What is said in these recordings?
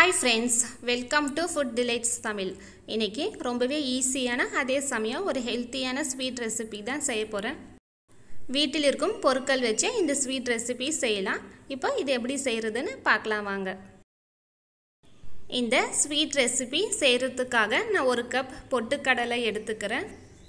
hi friends welcome to food delights Tamil இன்றைக்கி ரொம்பவே ஈஸியான அதே சமயம் ஒரு ஹெல்த்தியான ஸ்வீட் ரெசிபி தான் செய்ய போகிறேன் வீட்டில் இருக்கும் பொருட்கள் வச்சு இந்த ஸ்வீட் ரெசிபி செய்யலாம் இப்போ இது எப்படி செய்கிறதுன்னு பார்க்கலாம் வாங்க இந்த ஸ்வீட் ரெசிபி செய்கிறதுக்காக நான் ஒரு கப் பொட்டுக்கடலை எடுத்துக்கிறேன்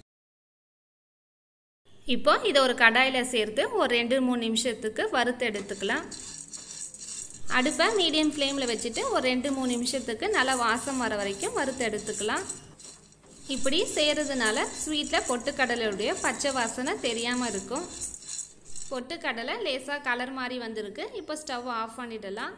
இப்போ இதை ஒரு கடாயில் சேர்த்து ஒரு ரெண்டு மூணு நிமிஷத்துக்கு வறுத்து எடுத்துக்கலாம் அடுப்பை மீடியம் ஃப்ளேமில் வச்சுட்டு ஒரு ரெண்டு மூணு நிமிஷத்துக்கு நல்லா வாசம் வர வரைக்கும் வறுத்து எடுத்துக்கலாம் இப்படி செய்கிறதுனால ஸ்வீட்டில் பொட்டுக்கடலையுடைய பச்சை வாசனை தெரியாமல் இருக்கும் பொட்டுக்கடலை லேசாக கலர் மாதிரி வந்திருக்கு இப்போ ஸ்டவ் ஆஃப் பண்ணிடலாம்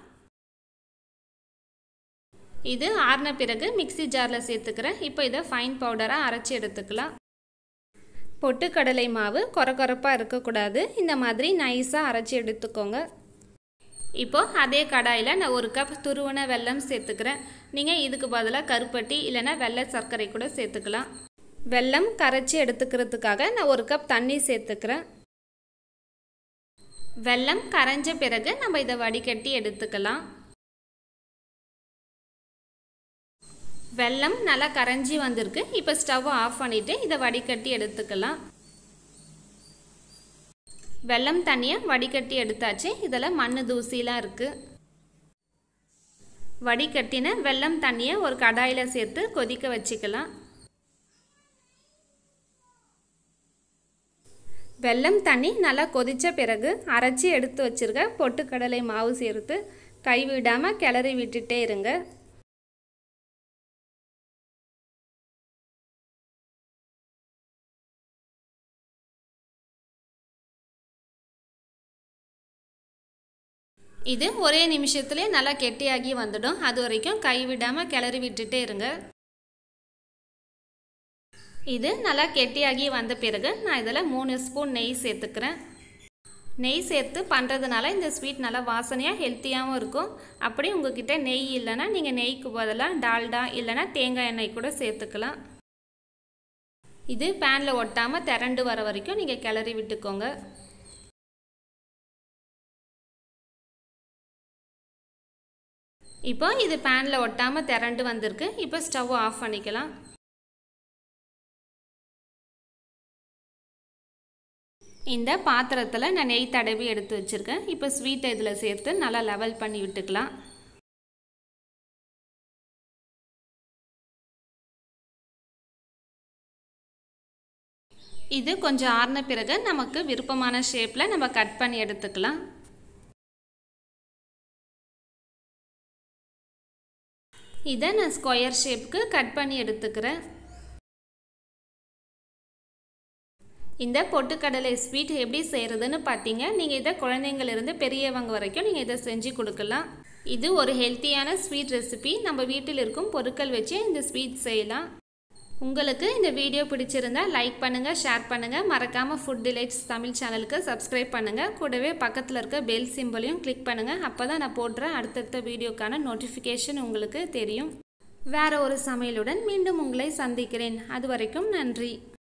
இது ஆறின பிறகு மிக்சி ஜாரில் சேர்த்துக்கிறேன் இப்போ இதை ஃபைன் பவுடராக அரைச்சி எடுத்துக்கலாம் பொட்டுக்கடலை மாவு கொர கொரப்பாக இருக்கக்கூடாது இந்த மாதிரி நைஸாக அரைச்சி எடுத்துக்கோங்க இப்போ அதே கடாயில் நான் ஒரு கப் துருவன வெல்லம் சேர்த்துக்கிறேன் நீங்கள் இதுக்கு பதிலாக கருப்பட்டி இல்லைன்னா வெள்ளை சர்க்கரை கூட சேர்த்துக்கலாம் வெல்லம் கரைச்சி எடுத்துக்கிறதுக்காக நான் ஒரு கப் தண்ணி சேர்த்துக்கிறேன் வெல்லம் கரைஞ்ச பிறகு நம்ம இதை வடிகட்டி எடுத்துக்கலாம் வெல்லம் நல்லா கரைஞ்சி வந்திருக்கு இப்போ ஸ்டவ் ஆஃப் பண்ணிவிட்டு இதை வடிகட்டி எடுத்துக்கலாம் வெல்லம் தண்ணியை வடிகட்டி எடுத்தாச்சு இதில் மண் தூசிலாம் இருக்குது வடிகட்டின வெல்லம் தண்ணியை ஒரு கடாயில் சேர்த்து கொதிக்க வச்சுக்கலாம் வெல்லம் தண்ணி நல்லா கொதித்த பிறகு அரைச்சி எடுத்து வச்சுருக்க பொட்டுக்கடலை மாவு சேர்த்து கைவிடாமல் கிளறி விட்டுட்டே இருங்க இது ஒரே நிமிஷத்துலேயே நல்லா கெட்டியாகி வந்துடும் அது வரைக்கும் கைவிடாமல் கிளறி விட்டுட்டே இருங்க இது நல்லா கெட்டியாகி வந்த பிறகு நான் இதில் மூணு ஸ்பூன் நெய் சேர்த்துக்கிறேன் நெய் சேர்த்து பண்ணுறதுனால இந்த ஸ்வீட் நல்லா வாசனையாக ஹெல்த்தியாகவும் இருக்கும் அப்படி உங்ககிட்ட நெய் இல்லைன்னா நீங்கள் நெய்க்கு பதிலாக டால்டா இல்லைன்னா தேங்காய் எண்ணெய் கூட சேர்த்துக்கலாம் இது பேனில் ஒட்டாமல் திரண்டு வர வரைக்கும் நீங்கள் கிளறி விட்டுக்கோங்க இப்போ இது பேனில் ஒட்டாமல் திரண்டு வந்திருக்கு இப்போ ஸ்டவ் ஆஃப் பண்ணிக்கலாம் இந்த பாத்திரத்தில் நான் நெய் தடவி எடுத்து வச்சுருக்கேன் இப்போ ஸ்வீட்டை இதில் சேர்த்து நல்லா லெவல் பண்ணி விட்டுக்கலாம் இது கொஞ்சம் ஆறின பிறகு நமக்கு விருப்பமான ஷேப்பில் நம்ம கட் பண்ணி எடுத்துக்கலாம் இதை நான் ஸ்கொயர் ஷேப்புக்கு கட் பண்ணி எடுத்துக்கிறேன் இந்த பொட்டுக்கடலை ஸ்வீட் எப்படி செய்கிறதுன்னு பார்த்தீங்க நீங்கள் இதை குழந்தைங்கள்லேருந்து பெரியவங்க வரைக்கும் நீங்கள் இதை செஞ்சு கொடுக்கலாம் இது ஒரு ஹெல்த்தியான ஸ்வீட் ரெசிபி நம்ம வீட்டில் இருக்கும் பொருட்கள் வச்சு இந்த ஸ்வீட் செய்யலாம் உங்களுக்கு இந்த வீடியோ பிடிச்சிருந்தா லைக் பண்ணுங்கள் ஷேர் பண்ணுங்கள் மறக்காமல் ஃபுட் டிலைட்ஸ் தமிழ் சேனலுக்கு சப்ஸ்கிரைப் பண்ணுங்கள் கூடவே பக்கத்தில் இருக்க பெல் சிம்பிளையும் கிளிக் பண்ணுங்கள் அப்போ தான் நான் போடுற அடுத்தடுத்த வீடியோக்கான நோட்டிஃபிகேஷன் உங்களுக்கு தெரியும் வேறு ஒரு சமையலுடன் மீண்டும் உங்களை சந்திக்கிறேன் அது வரைக்கும் நன்றி